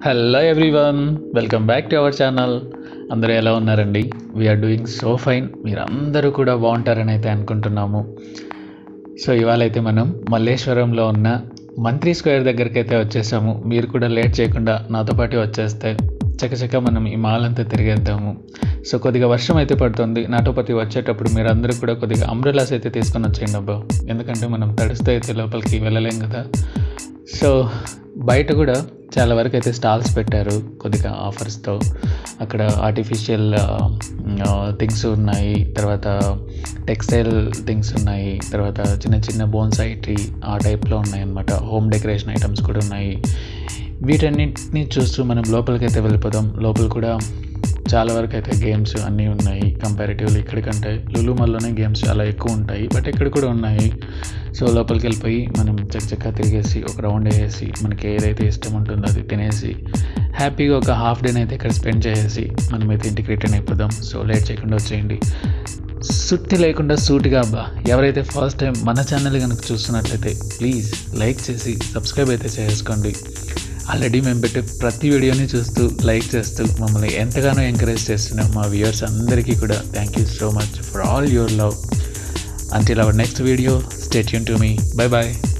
hello everyone welcome back to our channel అందరూ ఎలా ఉన్నారండి వీఆర్ డూయింగ్ సో ఫైన్ మీరు అందరూ కూడా బాగుంటారని అయితే అనుకుంటున్నాము సో ఇవాళ అయితే మనం మల్లేశ్వరంలో ఉన్న మంత్రి స్క్వేర్ దగ్గరికి అయితే వచ్చేసాము మీరు కూడా లేట్ చేయకుండా నాతో పాటు వచ్చేస్తే చకచక మనం ఈ మాల్ అంతా తిరిగేద్దాము సో కొద్దిగా వర్షం అయితే పడుతుంది నాతో పాటు వచ్చేటప్పుడు మీరు అందరూ కూడా కొద్దిగా అంబ్రెలాస్ అయితే తీసుకొని వచ్చేయండి అబ్బా ఎందుకంటే మనం తడిస్తే అయితే లోపలికి వెళ్ళలేం కదా సో బయట కూడా చాలా వరకు అయితే స్టాల్స్ పెట్టారు కొద్దిగా ఆఫర్స్తో అక్కడ ఆర్టిఫిషియల్ థింగ్స్ ఉన్నాయి తర్వాత టెక్స్టైల్ థింగ్స్ ఉన్నాయి తర్వాత చిన్న చిన్న బోన్సాయి ట్రీ ఆ టైప్లో ఉన్నాయి అన్నమాట హోమ్ డెకరేషన్ ఐటమ్స్ కూడా ఉన్నాయి వీటన్నిటిని చూస్తూ మనం లోపలికి అయితే వెళ్ళిపోదాం లోపల కూడా చాలా వరకు అయితే గేమ్స్ అన్నీ ఉన్నాయి కంపారిటివ్లీ ఇక్కడికంటే లులు మాల్లోనే గేమ్స్ చాలా ఎక్కువ ఉంటాయి బట్ ఇక్కడ కూడా ఉన్నాయి సో లోపలికి వెళ్ళిపోయి మనం చక్కచక్క తిరిగేసి ఒక రౌండ్ వేసి మనకి ఏదైతే ఇష్టం ఉంటుందో అది తినేసి హ్యాపీగా ఒక హాఫ్ డేని అయితే ఇక్కడ స్పెండ్ చేసేసి మనమైతే ఇంటికి రిటర్న్ అయిపోదాం సో లేట్ చేయకుండా వచ్చేయండి సుట్టి లేకుండా సూటిగా అబ్బా ఎవరైతే ఫస్ట్ టైం మన ఛానల్ కనుక చూస్తున్నట్లయితే ప్లీజ్ లైక్ చేసి సబ్స్క్రైబ్ అయితే చేసుకోండి ఆల్రెడీ మేము పెట్టే ప్రతి వీడియోని చూస్తూ లైక్ చేస్తూ మమ్మల్ని ఎంతగానో ఎంకరేజ్ చేస్తున్నాం మా వ్యూయర్స్ అందరికీ కూడా thank you so much for all your love until our next video stay యూన్ టు మీ బై బాయ్